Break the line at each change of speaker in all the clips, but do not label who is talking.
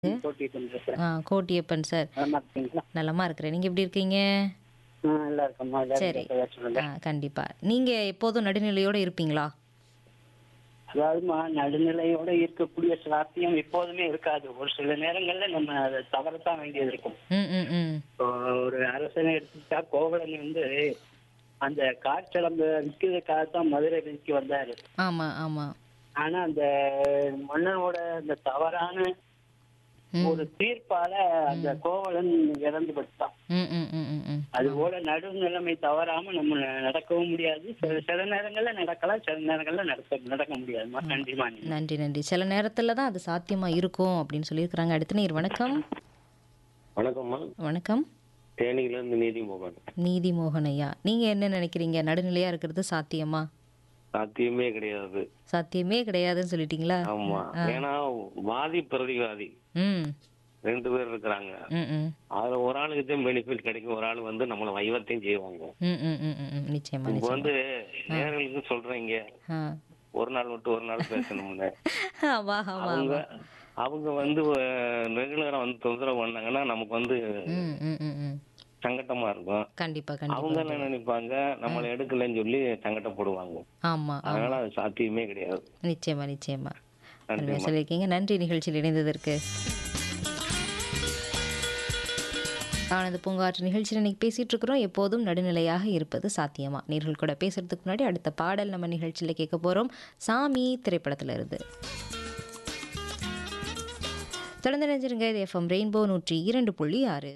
கோட்டியப்பன் பேசுறேன்
ஆ கோட்டியப்பன் சார்
நலமா இருக்கீங்களா
நலமா இருக்கிறேன் நீங்க எப்படி இருக்கீங்க
ஆ, நல்லா இருக்கம்மா
சரி
எல்லாரும் சொல்லுங்க
ஆ கண்டிப்பா நீங்க எப்போதும் நடுநிலையோட இருப்பீங்களா
அதாவதுமா நடுநிலையோட இருக்கக்கூடிய சாத்தியம் எப்போதுமே இருக்காது ஒரு சில நேரங்கள்ல நம்ம அதை தவறத்தான் வேண்டியது இருக்கும்
ம் ம் ம்
இப்போ ஒரு அரசனை எடுத்துக்கிட்டா கோவலன் வந்து அந்த காற்சிலம்ப விற்கிறதுக்காகத்தான் மதுரை விதிக்கு வந்தாரு
ஆமா ஆமா
ஆனா அந்த மன்னனோட அந்த தவறான
ம்
ஒரு தீர்ப்பால அந்த கோவலன் இறந்து பட்டான்
ம் ம் ம் ம் ம்
அது போல நடுநிலைமை தவறாம நம்ம நடக்கவும் முடியாது சில சில நேரங்கள்ல நடக்கலாம் சில நேரங்கள்ல நடக்க நடக்க முடியாதுமா நன்றிமா நீ
நன்றி நன்றி சில நேரத்துல தான் அது சாத்தியமா இருக்கும் அப்படின்னு சொல்லியிருக்கிறாங்க அடுத்த நேர் வணக்கம்
வணக்கம்மா
வணக்கம்
தேனியில இருந்து நீதி மோகன்
நீதி மோகன் ஐயா நீங்க என்ன நினைக்கிறீங்க நடுநிலையா இருக்கிறது சாத்தியமா
சாத்தியமே கிடையாது
சாத்தியமே கிடையாதுன்னு சொல்லிட்டீங்களா
ஆமா ஏன்னா வாதி பிரதிவாதி
ம்
ரெண்டு பேர் இருக்கிறாங்க
ம் ம்
அதுல ஒரு ஆளுக்கு தான் பெனிஃபிட் கிடைக்கும் ஒரு ஆள் வந்து நம்மள வைவத்தையும் செய்வாங்க
ம் ம் ம் ம் ம் நிச்சயமா
இப்போ
நிச்சயமா
வந்து நேர்களுக்கு சொல்றீங்க
ஆ
ஒரு நாள் விட்டு ஒரு நாள் பேசணும்னு
ஆமா ஆமா
அவங்க அவங்க வந்து ரெகுலரா வந்து தொந்தரவு பண்ணாங்கன்னா நமக்கு வந்து
ம் ம் ம் ம்
சங்கட்டமா இருக்கும்
கண்டிப்பா கண்டிப்பா
அவங்க என்ன நினைப்பாங்க நம்மளை எடுக்கலைன்னு சொல்லி சங்கட்டப்படுவாங்க
ஆமா ஆ
அதனால அது சாத்தியமே கிடையாது
நிச்சயமா நிச்சயமா
நன்றி
அருமையா சொல்லியிருக்கீங்க நன்றி நிகழ்ச்சியில் இணைந்ததற்கு ஆனந்த பூங்காற்று நிகழ்ச்சியில் இன்னைக்கு பேசிட்டு இருக்கிறோம் எப்போதும் நடுநிலையாக இருப்பது சாத்தியமா நேர்கள் கூட பேசுறதுக்கு முன்னாடி அடுத்த பாடல் நம்ம நிகழ்ச்சியில் கேட்க போறோம் சாமி திரைப்படத்துல இருந்து தொடர்ந்து நினைஞ்சிருங்க இது எஃப்எம் ரெயின்போ நூற்றி இரண்டு புள்ளி ஆறு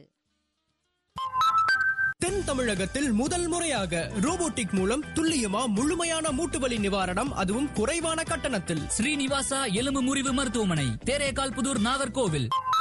தென் தமிழகத்தில் முதல் முறையாக ரோபோட்டிக் மூலம் துல்லியமா முழுமையான மூட்டு வலி நிவாரணம் அதுவும் குறைவான கட்டணத்தில்
ஸ்ரீனிவாசா எலும்பு முறிவு மருத்துவமனை தேரேகால் புதூர் நாகர்கோவில்